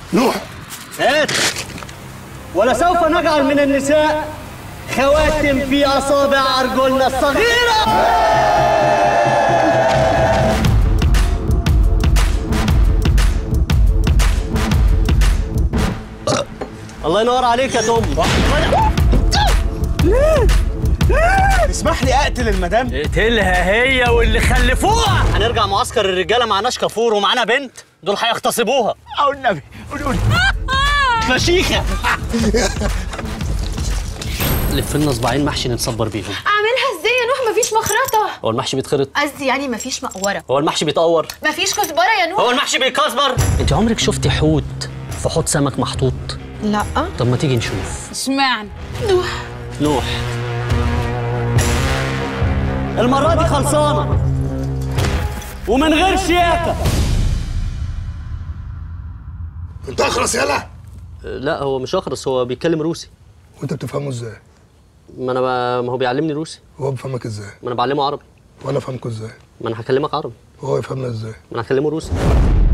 نوح هات ولسوف نجعل من النساء خواتم في أصابع أرجلنا الصغيرة الله ينور عليك يا توم اسمح لي اقتل المدام اقتلها هي واللي خلفوها هنرجع معسكر الرجاله معناش كافور ومعانا بنت دول هيغتصبوها او النبي قول قول فشيخه لف لنا صباعين محشي نتصبر بيهم اعملها ازاي يا نوح مفيش مخرطه هو المحشي بيتخرط قصدي يعني مفيش مقوره هو المحشي بيتقور مفيش كزبره يا نوح هو المحشي بيكسبر انت عمرك شفتي حوت في حوض سمك محطوط لا طب ما تيجي نشوف اشمعنى نوح نوح المرة دي خلصانة ومن غير شياكة انت اخرس يلا لا هو مش أخرس هو بيتكلم روسي وانت بتفهمه ازاي ما أنا ب... ما هو بيعلمني روسي وهو بيفهمك ازاي ما أنا بعلمه عربي وانا افهمكوا ازاي ما أنا هكلمك عربي وهو يفهمنا ازاي ما أنا هكلمه روسي